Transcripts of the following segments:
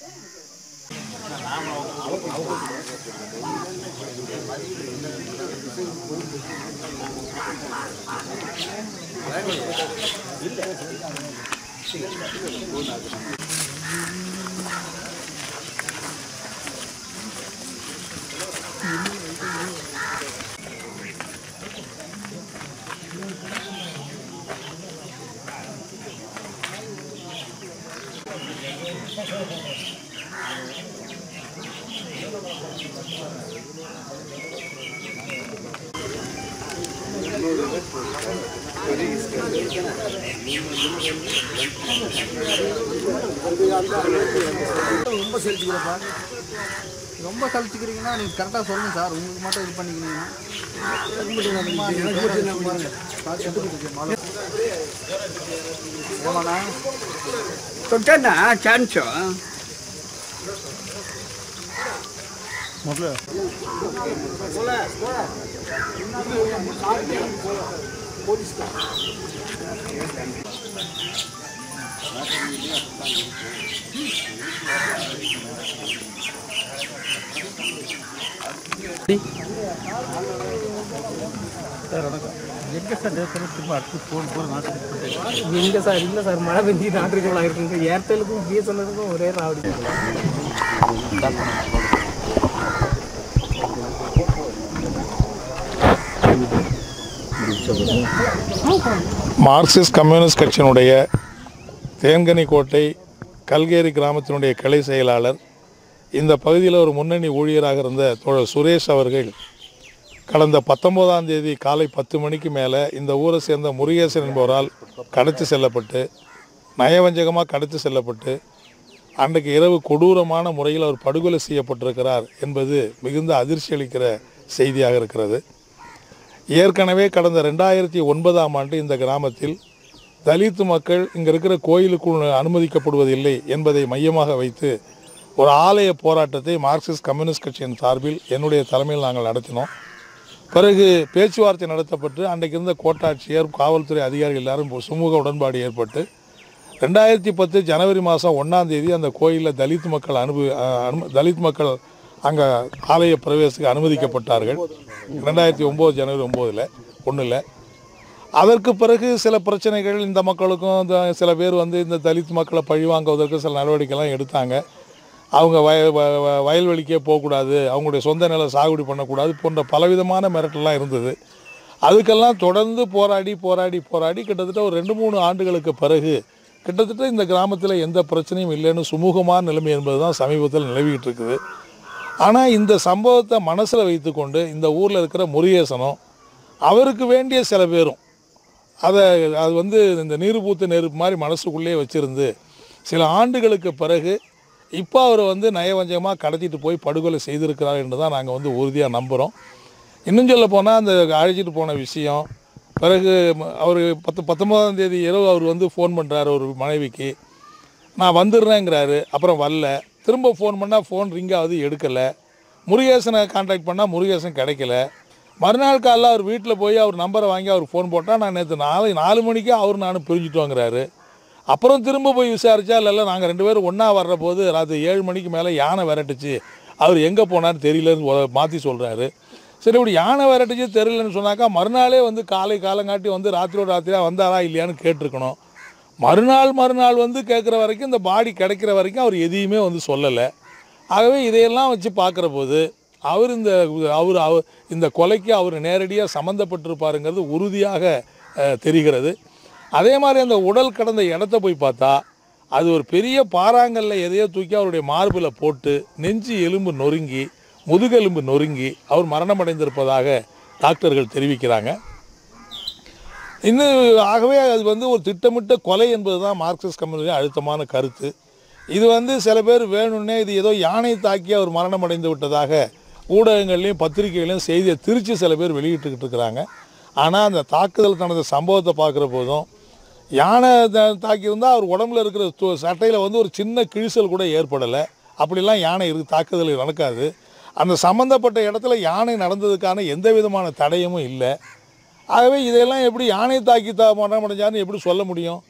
ரொம்ப செலுத்திக்கிறப்பா ரொம்ப சலிச்சுக்கிறீங்கன்னா நீங்கள் கரெக்டாக சொல்லுங்கள் சார் உங்களுக்கு மட்டும் இது பண்ணிக்கிறீங்கன்னா ஏமாண்ணா தொட்டேன்னா சான்ஸோ எங்க சார் இல்லை சார் மழை பெஞ்சு நாட்டுக்கு இருக்குங்க ஏர்டெலுக்கும் பிஎஸ்என்எலுக்கும் ஒரே ராவடி மார்க்சிஸ்ட் கம்யூனிஸ்ட் கட்சியினுடைய தேன்கனி கோட்டை கல்கேரி கிராமத்தினுடைய கிளை செயலாளர் இந்த பகுதியில் ஒரு முன்னணி ஊழியராக இருந்த தோழர் சுரேஷ் அவர்கள் கடந்த பத்தொன்பதாம் தேதி காலை பத்து மணிக்கு மேலே இந்த ஊரை சேர்ந்த முருகேசன் என்பவரால் கடத்தி செல்லப்பட்டு நயவஞ்சகமாக கடத்தி செல்லப்பட்டு அன்றைக்கு இரவு கொடூரமான முறையில் அவர் படுகொலை செய்யப்பட்டிருக்கிறார் என்பது மிகுந்த அதிர்ச்சி அளிக்கிற செய்தியாக இருக்கிறது ஏற்கனவே கடந்த ரெண்டாயிரத்தி ஒன்பதாம் ஆண்டு இந்த கிராமத்தில் தலித் மக்கள் இங்கே இருக்கிற கோயிலுக்குள் அனுமதிக்கப்படுவதில்லை என்பதை மையமாக வைத்து ஒரு ஆலய போராட்டத்தை மார்க்சிஸ்ட் கம்யூனிஸ்ட் கட்சியின் சார்பில் என்னுடைய தலைமையில் நாங்கள் நடத்தினோம் பிறகு பேச்சுவார்த்தை நடத்தப்பட்டு அன்றைக்கு இருந்த கோட்டாட்சியர் காவல்துறை அதிகாரிகள் எல்லாரும் ஒரு சுமூக உடன்பாடு ஏற்பட்டு ரெண்டாயிரத்தி பத்து ஜனவரி மாதம் ஒன்றாம் தேதி அந்த கோயிலில் தலித் மக்கள் அனுபவி அனு தலித் மக்கள் அங்கே ஆலய பிரவேசத்துக்கு அனுமதிக்கப்பட்டார்கள் ரெண்டாயிரத்தி ஒம்பது ஜனவரி ஒம்போதில் ஒன்றில் அதற்கு பிறகு சில பிரச்சனைகள் இந்த மக்களுக்கும் இந்த சில பேர் வந்து இந்த தலித் மக்களை பழிவாங்குவதற்கு சில நடவடிக்கைலாம் எடுத்தாங்க அவங்க வய வ- வ- வயல்வெளிக்கே போகக்கூடாது அவங்களுடைய சொந்த நில சாகுபடி பண்ணக்கூடாது போன்ற பலவிதமான மிரட்டல்லாம் இருந்தது அதுக்கெல்லாம் தொடர்ந்து போராடி போராடி போராடி கிட்டத்தட்ட ஒரு ரெண்டு மூணு ஆண்டுகளுக்கு பிறகு கிட்டத்தட்ட இந்த கிராமத்தில் எந்த பிரச்சனையும் இல்லைன்னு சுமூகமான நிலைமை என்பது தான் சமீபத்தில் நிலவிக்கிட்டு இருக்குது ஆனால் இந்த சம்பவத்தை மனசில் வைத்துக்கொண்டு இந்த ஊரில் இருக்கிற முருகேசனும் அவருக்கு வேண்டிய சில பேரும் அதை அது வந்து இந்த நீர் பூத்த நெருப்பு மாதிரி மனசுக்குள்ளேயே வச்சுருந்து சில ஆண்டுகளுக்கு பிறகு இப்போ அவர் வந்து நயவஞ்சகமாக கடத்திட்டு போய் படுகொலை செய்திருக்கிறார் என்று தான் நாங்கள் வந்து உறுதியாக நம்புகிறோம் இன்னும் சொல்ல போனால் அந்த அழைச்சிட்டு போன விஷயம் பிறகு அவர் பத்து பத்தொன்பதாம் தேதி இரவு அவர் வந்து ஃபோன் பண்ணுறாரு ஒரு மனைவிக்கு நான் வந்துடுறேங்கிறாரு அப்புறம் வரல திரும்ப ஃபோன் பண்ணால் ஃபோன் ரிங் ஆகுது எடுக்கலை முருகேசனை காண்டாக்ட் பண்ணால் முருகேசன் கிடைக்கல மறுநாள் காலைல அவர் வீட்டில் போய் அவர் நம்பரை வாங்கி அவர் ஃபோன் போட்டால் நான் நேற்று நாலு நாலு மணிக்கே அவர் நானும் பிரிஞ்சுட்டோங்கிறாரு அப்புறம் திரும்ப போய் விசாரிச்சா இல்லை இல்லை நாங்கள் ரெண்டு பேரும் ஒன்றா வர்ற போது ராத்திரி ஏழு மணிக்கு மேலே யானை விரட்டுச்சு அவர் எங்கே போனான்னு தெரியலன்னு மாற்றி சொல்கிறாரு சரி இப்படி யானை விரட்டுச்சு தெரியலன்னு சொன்னாக்கா மறுநாளே வந்து காலை காலங்காட்டி வந்து ராத்திரியோட ராத்திரியாக வந்தாரா இல்லையான்னு கேட்டிருக்கணும் மறுநாள் மறுநாள் வந்து கேட்குற வரைக்கும் இந்த பாடி கிடைக்கிற வரைக்கும் அவர் எதையுமே வந்து சொல்லலை ஆகவே இதையெல்லாம் வச்சு பார்க்குற போது அவர் இந்த அவர் அவர் இந்த கொலைக்கு அவர் நேரடியாக சம்மந்தப்பட்டிருப்பாருங்கிறது உறுதியாக அஹ், தெரிகிறது அதே மாதிரி அந்த உடல் கடந்த இடத்த போய் பார்த்தா அது ஒரு பெரிய பாறாங்கல்ல எதையோ தூக்கி அவருடைய மார்பில் போட்டு நெஞ்சு எலும்பு நொறுங்கி முதுகெலும்பு நொறுங்கி அவர் மரணமடைந்திருப்பதாக டாக்டர்கள் தெரிவிக்கிறாங்க இன்னும் ஆகவே அது வந்து ஒரு திட்டமிட்ட கொலை என்பது தான் மார்க்சிஸ்ட் கம்யூனிஸ்ட் அழுத்தமான கருத்து இது வந்து சில பேர் வேணும்னே இது ஏதோ யானை தாக்கி அவர் மரணம் அடைந்து விட்டதாக ஊடகங்கள்லையும் பத்திரிகைகளையும் செய்தியை திருச்சி சில பேர் வெளியிட்டுக்கிட்டு இருக்கிறாங்க ஆனால் அந்த தாக்குதல் நடந்த சம்பவத்தை பார்க்குற போதும் யானை த- தாக்கியிருந்தால் அவர் உடம்புல இருக்கிற து- சட்டையில் வந்து ஒரு சின்ன கிழிசல் கூட ஏற்படலை அப்படிலாம் யானை இருக்கு தாக்குதல் நடக்காது அந்த சம்மந்தப்பட்ட இடத்துல யானை நடந்ததுக்கான எந்த விதமான தடயமும் இல்லை ஆகவே இதையெல்லாம் எப்படி யானை தாக்கி தா மரணம் அடைஞ்சாருன்னு எப்படி சொல்ல முடியும்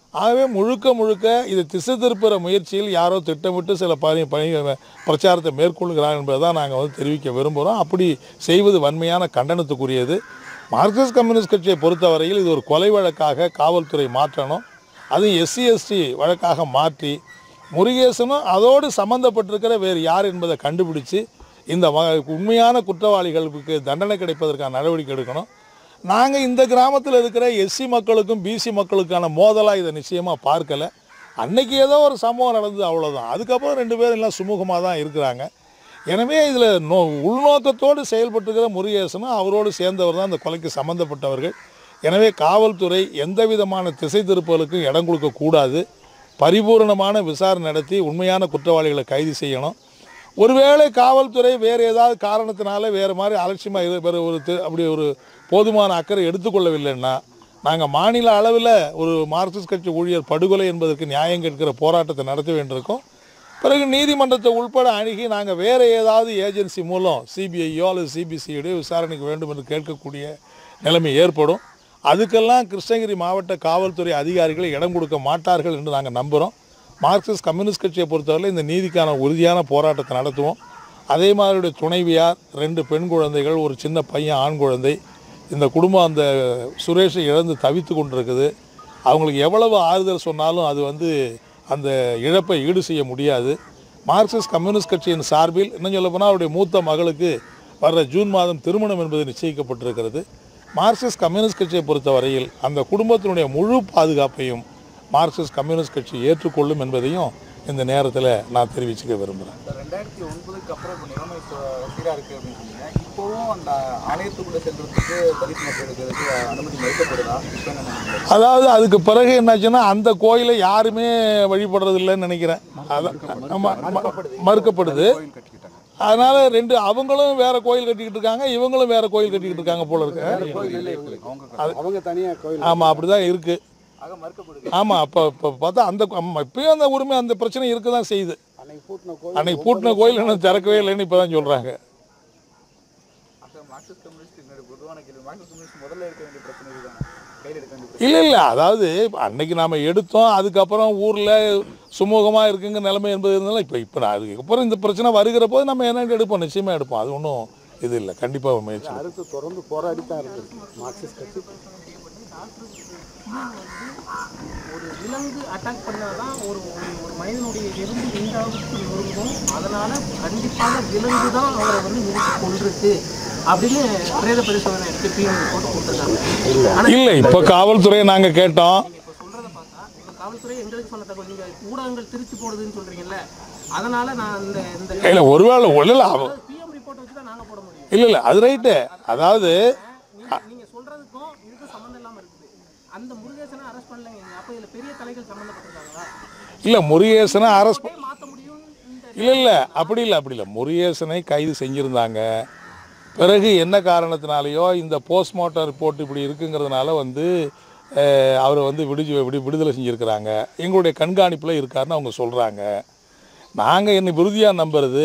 ஆகவே முழுக்க முழுக்க இது திசை திருப்புற முயற்சியில் யாரோ திட்டமிட்டு சில பணி பணி பிரச்சாரத்தை மேற்கொள்கிறார் என்பதை தான் நாங்கள் வந்து தெரிவிக்க விரும்புகிறோம் அப்படி செய்வது வன்மையான கண்டனத்துக்குரியது மார்க்சிஸ்ட் கம்யூனிஸ்ட் கட்சியை பொறுத்தவரையில் இது ஒரு கொலை வழக்காக காவல்துறை மாற்றணும் அதுவும் எஸ்சி எஸ்டி வழக்காக மாற்றி முருகேசனும் அதோடு சம்மந்தப்பட்டிருக்கிற வேறு யார் என்பதை கண்டுபிடிச்சு இந்த ம- உண்மையான குற்றவாளிகளுக்கு தண்டனை கிடைப்பதற்கான நடவடிக்கை எடுக்கணும் நாங்கள் இந்த கிராமத்தில் இருக்கிற எஸ்சி மக்களுக்கும் பிசி மக்களுக்கான மோதலாக இதை நிச்சயமாக பார்க்கல அன்னைக்கு ஏதோ ஒரு சம்பவம் நடந்தது அவ்வளோதான் அதுக்கப்புறம் ரெண்டு பேரும் எல்லாம் சுமூகமாக தான் இருக்கிறாங்க எனவே இதில் நோ உள்நோக்கத்தோடு செயல்பட்டுக்கிற முருகேசனும் அவரோடு சேர்ந்தவர் தான் இந்த கொலைக்கு சம்மந்தப்பட்டவர்கள் எனவே காவல்துறை எந்த விதமான திசை திருப்பலுக்கும் இடம் கொடுக்கக்கூடாது பரிபூரணமான விசாரணை நடத்தி உண்மையான குற்றவாளிகளை கைது செய்யணும் ஒருவேளை காவல்துறை வேறு ஏதாவது காரணத்தினால வேறு மாதிரி அலட்சியமாக இது வேறு ஒரு தி- அப்படி ஒரு போதுமான அக்கறை எடுத்துக்கொள்ளவில்லைன்னா நாங்கள் மாநில அளவில் ஒரு மார்க்சிஸ்ட் கட்சி ஊழியர் படுகொலை என்பதற்கு நியாயம் கேட்கிற போராட்டத்தை நடத்த வேண்டியிருக்கோம் பிறகு நீதிமன்றத்தை உள்பட அணுகி நாங்கள் வேறு ஏதாவது ஏஜென்சி மூலம் சிபிஐயோ அல்லது சிபிசிஐடியோ விசாரணைக்கு வேண்டும் என்று கேட்கக்கூடிய நிலைமை ஏற்படும் அதுக்கெல்லாம் கிருஷ்ணகிரி மாவட்ட காவல்துறை அதிகாரிகள் இடம் கொடுக்க மாட்டார்கள் என்று நாங்கள் நம்புகிறோம் மார்க்சிஸ்ட் கம்யூனிஸ்ட் கட்சியை பொறுத்தவரை இந்த நீதிக்கான உறுதியான போராட்டத்தை நடத்துவோம் அதே மாதிரி துணைவியார் ரெண்டு பெண் குழந்தைகள் ஒரு சின்ன பையன் ஆண் குழந்தை இந்த குடும்பம் அந்த சுரேஷை இழந்து தவித்து கொண்டிருக்குது அவங்களுக்கு எவ்வளவு ஆறுதல் சொன்னாலும் அது வந்து அந்த இழப்பை ஈடு செய்ய முடியாது மார்க்சிஸ்ட் கம்யூனிஸ்ட் கட்சியின் சார்பில் இன்னும் சொல்ல போனால் அவருடைய மூத்த மகளுக்கு வர்ற ஜூன் மாதம் திருமணம் என்பது நிச்சயிக்கப்பட்டிருக்கிறது மார்க்சிஸ்ட் கம்யூனிஸ்ட் கட்சியை பொறுத்தவரையில் அந்த குடும்பத்தினுடைய முழு பாதுகாப்பையும் மார்க்சிஸ்ட் கம்யூனிஸ்ட் கட்சி ஏற்றுக்கொள்ளும் என்பதையும் இந்த நேரத்தில் நான் தெரிவிச்சுக்க விரும்புகிறேன் ரெண்டாயிரத்தி ஒன்பதுக்கு அப்புறம் இப்போ நிலைமை இப்போ சீராக இருக்குது அப்படின்னு சொன்னீங்க இப்போவும் அந்த ஆலயத்துக்குள்ளே செல்றதுக்கு தரிசனம் எடுக்கிறதுக்கு அனுமதி மறுக்கப்படுதா இப்போ என்ன நினைக்கிறீங்க? அதாவது அதுக்கு பிறகு என்னாச்சுன்னா அந்த கோயிலை யாருமே வழிபடுறது இல்லைன்னு நினைக்கிறேன் அதான் ஆமா, ம- மறுக்கப்படுது அதனால ரெண்டு அவங்களும் வேற கோயில் கட்டிக்கிட்டு இருக்காங்க இவங்களும் வேற கோயில் கட்டிக்கிட்டு இருக்காங்க போல இருக்கு அவங்க தனியாக கோயில் ஆமா அப்படிதான் இருக்கு ஆக மறுக்கப்படுது ஆமா அப்போ இப்போ பார்த்தா அந்த ஆமா, இப்பயும் அந்த உரிமை அந்த பிரச்சனை இருக்க தான் செய்யுது அன்னைக்கு பூட்டின கோயில் அன்னைக்கு பூட்டின கோயில் இன்னும் திறக்கவே இல்லைன்னு இப்போ தான் சொல்கிறாங்க ஆக மார்க்சிஸ்ட் கம்யூனிஸ்ட் என்னுடைய பொதுவான கேள்வி மார்க்சிஸ்ட் கம்யூனிஸ்ட் முதல்ல எடுக்க வேண்டிய பிரச்சனை இதுதானே கையில் எடுக்க வேண்டிய பிரச்சனை இல்லை இல்லை அதாவது அன்னைக்கு நாம் எடுத்தோம் அதுக்கப்புறம் ஊரில் சுமூகமாக இருக்குங்க நிலைமை என்பது இருந்தாலும் இப்போ இப்போ நான் அதுக்கப்புறம் இந்த பிரச்சனை வருகிற போது நம்ம என்ன எடுப்போம் நிச்சயமாக எடுப்போம் அது ஒன்றும் இது இல்லை கண்டிப்பாக முயற்சி எடுப்போம். அடுத்து தொடர்ந்து போராடி தான் இருக்குது மார்க்சிஸ்ட் கட்சி ஒரு விலங்கு அட்டாக் பண்ணாதான் ஒரு ஒரு ஒரு மனிதனுடைய எலும்பு எந்த அளவுக்கு நொறுங்கும் அதனால கண்டிப்பாக விலங்கு தான் அவரை வந்து நிறுத்தி கொண்டிருக்கு அப்படின்னு பிரேத பரிசோதனை எடுத்து பிஎம் போட்டு கொடுத்துருக்காங்க ஆனா இல்லை இப்போ காவல்துறையை நாங்கள் கேட்டோம் நீங்க இப்ப சொல்றத பார்த்தா இப்ப காவல்துறை எங்களுக்கு சொன்ன தகவல் நீங்க ஊடகங்கள் திருச்சி போடுதுன்னு சொல்றீங்கல்ல அதனால நான் இந்த இந்த இல்லை ஒருவேளை இல்லை அவ பிஎம் ரிப்போர்ட் வச்சு தான் நாங்க போட முடியும் இல்லை இல்லை அது ரைட்டு அதாவது நீங்க நீங்க சொல்றதுக்கும் இதுக்கும் சம்மந்தம் இல்லாம இருக்குது அந்த முருகேசனை அரெஸ்ட் பண்ணலங்க அப்ப இதுல பெரிய தலைகள் சம்மந்தப்பட்டிருக்காங்களா இல்லை முருகேசனை அரஸ்ட் அப்படியே மாத்த முடியும் இந்த இல்லை இல்லை அப்படி இல்லை அப்படி இல்லை முருகேசனை கைது செஞ்சுருந்தாங்க பிறகு என்ன காரணத்தினாலேயோ இந்த போஸ்ட்மார்ட்டம் ரிப்போர்ட் இப்படி இருக்குங்கிறதுனால வந்து அஹ், அவரை வந்து விடுஜி விடு விடுதலை செஞ்சுருக்கிறாங்க எங்களுடைய கண்காணிப்பில் இருக்காருன்னு அவங்க சொல்கிறாங்க நாங்கள் என்ன உறுதியாக நம்புறது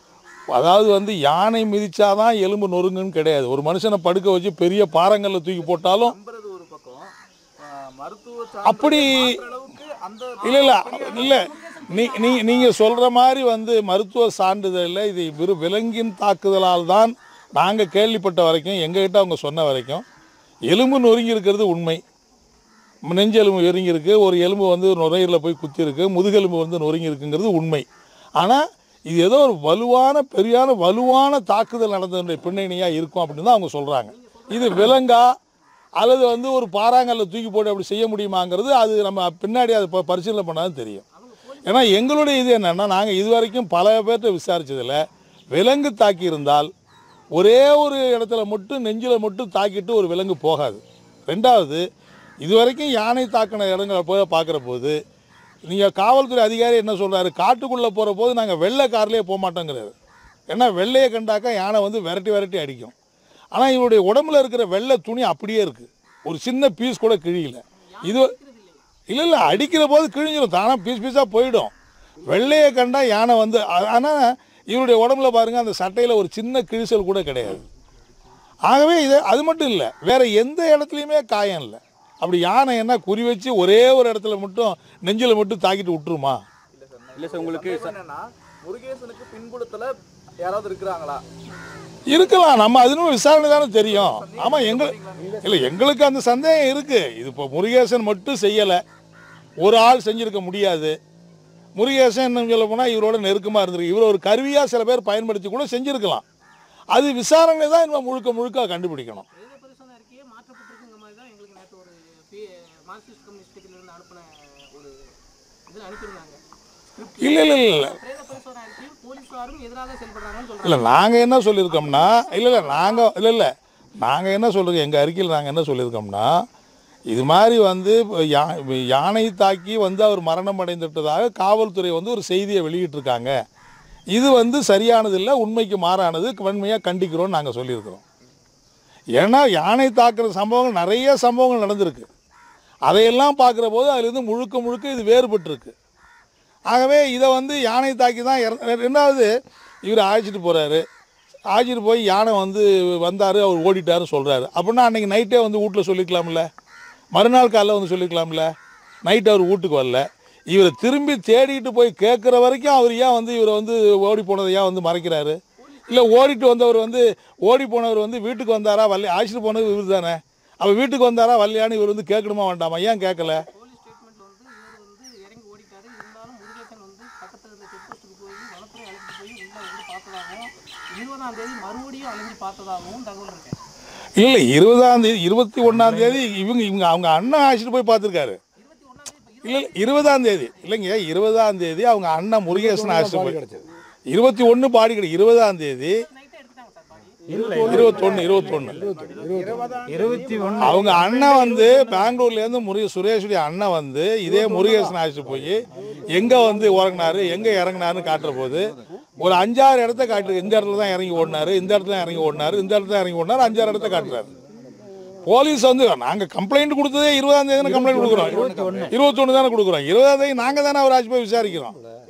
அதாவது வந்து யானை மிதிச்சாதான் எலும்பு நொறுங்குன்னு கிடையாது ஒரு மனுஷனை படுக்க வச்சு பெரிய பாறங்கல்ல தூக்கி போட்டாலும் நம்புறது ஒரு பக்கம் ஆஹ் மருத்துவ அப்படி சார்ந்த அளவுக்கு அந்த இல்லை இல்லை இல்லை நீ நீ நீங்கள் சொல்கிற மாதிரி வந்து மருத்துவ சான்றிதழில் இது வெறும் விலங்கின் தாக்குதலால் தான் நாங்கள் கேள்விப்பட்ட வரைக்கும் எங்ககிட்ட அவங்க சொன்ன வரைக்கும் எலும்பு நொறுங்கி இருக்கிறது உண்மை நெஞ்செலும்பு நொறுங்கி இருக்கு ஒரு எலும்பு வந்து நுரையீரலில் போய் குத்தி இருக்கு முதுகெலும்பு வந்து நொறுங்கி இருக்குங்கிறது உண்மை ஆனால் இது ஏதோ ஒரு வலுவான பெரியான வலுவான தாக்குதல் நடந்ததுடைய பின்னணியாக இருக்கும் அப்படின்னு தான் அவங்க சொல்கிறாங்க இது விலங்கா அல்லது வந்து ஒரு பாறாங்கல்ல தூக்கி போட்டு அப்படி செய்ய முடியுமாங்கிறது அது நம்ம பின்னாடி அதை ப- பரிசீலனை பண்ணாதான் தெரியும் ஏன்னா எங்களுடைய இது என்னென்னா நாங்கள் இது வரைக்கும் பல பேர்கிட்ட விசாரிச்சதில் விலங்கு தாக்கி இருந்தால் ஒரே ஒரு இடத்துல மட்டும் நெஞ்சில் மட்டும் தாக்கிட்டு ஒரு விலங்கு போகாது ரெண்டாவது இது வரைக்கும் யானை தாக்கின இடங்களை போய் பார்க்குற போது நீங்கள் காவல்துறை அதிகாரி என்ன சொல்கிறாரு காட்டுக்குள்ளே போகிற போது நாங்கள் வெள்ளை கார்லேயே போக மாட்டோங்கிறாரு ஏன்னா வெள்ளையை கண்டாக்கா யானை வந்து விரட்டி விரட்டி அடிக்கும் ஆனால் இவருடைய உடம்புல இருக்கிற வெள்ளை துணி அப்படியே இருக்குது ஒரு சின்ன பீஸ் கூட கிழியல இது இல்லை இல்லை அடிக்கிற போது கிழிஞ்சிடும் தானாக பீஸ் பீஸாக போயிடும் வெள்ளையை கண்டா யானை வந்து ஆனால் இவருடைய உடம்புல பாருங்கள் அந்த சட்டையில் ஒரு சின்ன கிழிசல் கூட கிடையாது ஆகவே இது அது மட்டும் இல்லை வேற எந்த இடத்துலையுமே காயம் இல்லை அப்படி யானை என்ன குறி வச்சு ஒரே ஒரு இடத்துல மட்டும் நெஞ்சில் மட்டும் தாக்கிட்டு விட்டுருமா இல்ல சார் உங்களுக்கு என்னன்னா முருகேசனுக்கு பின்புலத்துல யாராவது இருக்கிறாங்களா இருக்கலாம் நம்ம அதுன்னு விசாரணை தானே தெரியும் ஆமாம் எங்கள் இல்லை எங்களுக்கு அந்த சந்தேகம் இருக்குது இது இப்போ முருகேசன் மட்டும் செய்யலை ஒரு ஆள் செஞ்சிருக்க முடியாது முருகேசன் இன்னும் சொல்ல போனால் இவரோட நெருக்கமாக இருந்திருக்கு இவர் ஒரு கருவியாக சில பேர் பயன்படுத்தி கூட செஞ்சுருக்கலாம் அது விசாரணை தான் இன்னும் முழுக்க முழுக்க கண்டுபிடிக்கணும் பிரேத பரிசோதனை அறிக்கையே மாற்றப்பட்டிருக்குங்க மாதிரி தான் எங்களுக்கு நேற்று ஒரு பி மார்க்சிஸ்ட் கம்யூனிஸ்ட் இருந்து அனுப்பின ஒரு இதில் அனுப்பியிருந்தாங்க இல்லை இல்லை இல்லை இல்லை பிரேத பரிசோதனை அறிக்கையில் போலீஸாரும் எதிராக செயல்படுறாங்கன்னு சொல்றாங்க இல்லை நாங்கள் என்ன சொல்லியிருக்கோம்னா இல்லை இல்லை நாங்கள் இல்லை இல்லை நாங்கள் என்ன சொல்கிறோம் எங்கள் அறிக்கையில் நாங்கள் என்ன சொல்லியிருக்கோம்னா இது மாதிரி வந்து இப்ப யா யானை தாக்கி வந்து அவர் மரணம் அடைந்துட்டதாக காவல்துறை வந்து ஒரு செய்தியை வெளியிட்டிருக்காங்க இது வந்து சரியானதில்லை உண்மைக்கு மாறானது வன்மையாக கண்டிக்கிறோம்னு நாங்கள் சொல்லியிருக்கிறோம் ஏன்னா யானை தாக்குற சம்பவங்கள் நிறைய சம்பவங்கள் நடந்திருக்கு அதையெல்லாம் பார்க்குற போது அதுலேருந்து முழுக்க முழுக்க இது வேறுபட்டிருக்கு ஆகவே இதை வந்து யானை தாக்கி தான் இறந்து ரெண்டாவது இவர் அழைச்சிட்டு போகிறாரு அழைச்சிட்டு போய் யானை வந்து வந்தார் அவர் ஓடிட்டாருன்னு சொல்கிறாரு அப்படின்னா அன்றைக்கி நைட்டே வந்து வீட்டில் சொல்லிக்கலாம்ல மறுநாள் காலைல வந்து சொல்லிக்கலாம்ல நைட் அவர் வீட்டுக்கு வரல இவரை திரும்பி தேடிட்டு போய் கேட்குற வரைக்கும் அவர் ஏன் வந்து இவரை வந்து ஓடி போனதை ஏன் வந்து மறைக்கிறாரு இல்லை ஓடிட்டு வந்தவர் வந்து ஓடி போனவர் வந்து வீட்டுக்கு வந்தாரா வரல அழைச்சிட்டு போனது இவர் தானே அப்போ வீட்டுக்கு வந்தாரா வரலையான்னு இவர் வந்து கேட்கணுமா வேண்டாமா ஏன் கேட்கல போலீஸ் ஸ்டேட்மெண்ட் வந்து இவர் வந்து இறங்கி ஓடிட்டாரு இருந்தாலும் முருகேசன் வந்து பக்கத்துல இருந்த செக் போஸ்ட்டுக்கு போய் வனத்துறை அழைச்சிட்டு போய் உள்ள வந்து பார்த்ததாகவும் இருபதாம் தேதி மறுபடியும் அலைஞ்சு பார்த்ததாகவும் தகவல் இருக்கேன் இல்லை இருபதாம் தேதி இருபத்தி ஒன்றாம் தேதி இவங்க இவங்க அவங்க அண்ணன் அழைச்சிட்டு போய் பார்த்துருக்காரு இல்லை இல்லை இருபதாம் தேதி இல்லைங்க இருபதாம் தேதி அவங்க அண்ணன் முருகேசன் அழைச்சிட்டு போய் இருபத்தி ஒன்று பாடி கிடையாது இருபதாம் தேதி நைட்டே எடுத்துட்டாங்க சார் பாடி இருபத்தொன்று இருபத்தொன்று இருபத்தி ஒன்று அவங்க அண்ணன் வந்து பெங்களூர்லேருந்து முருக சுரேஷுடைய அண்ணன் வந்து இதே முருகேசன் அழைச்சிட்டு போய் எங்கே வந்து இறங்கினாரு எங்கே இறங்கினாருன்னு காட்டுற போது ஒரு அஞ்சாறு இடத்த காட்டு இந்த இடத்துல தான் இறங்கி ஓடினாரு இந்த இடத்துல தான் இறங்கி ஓடினாரு இந்த இடத்துல தான் இறங்கி ஓடினாரு அஞ்சாறு இடத்த காட்டுறாரு போலீஸ் வந்து நாங்கள் கம்ப்ளைண்ட் கொடுத்ததே இருபதாம் தேதி கம்ப்ளைண்ட் கொடுக்குறோம் இருபத்தொன்று தானே கொடுக்குறோம் இருபதாம் தேதி நாங்கள் தானே அவர் ஆட்சி போய் விசாரிக்கிறோம்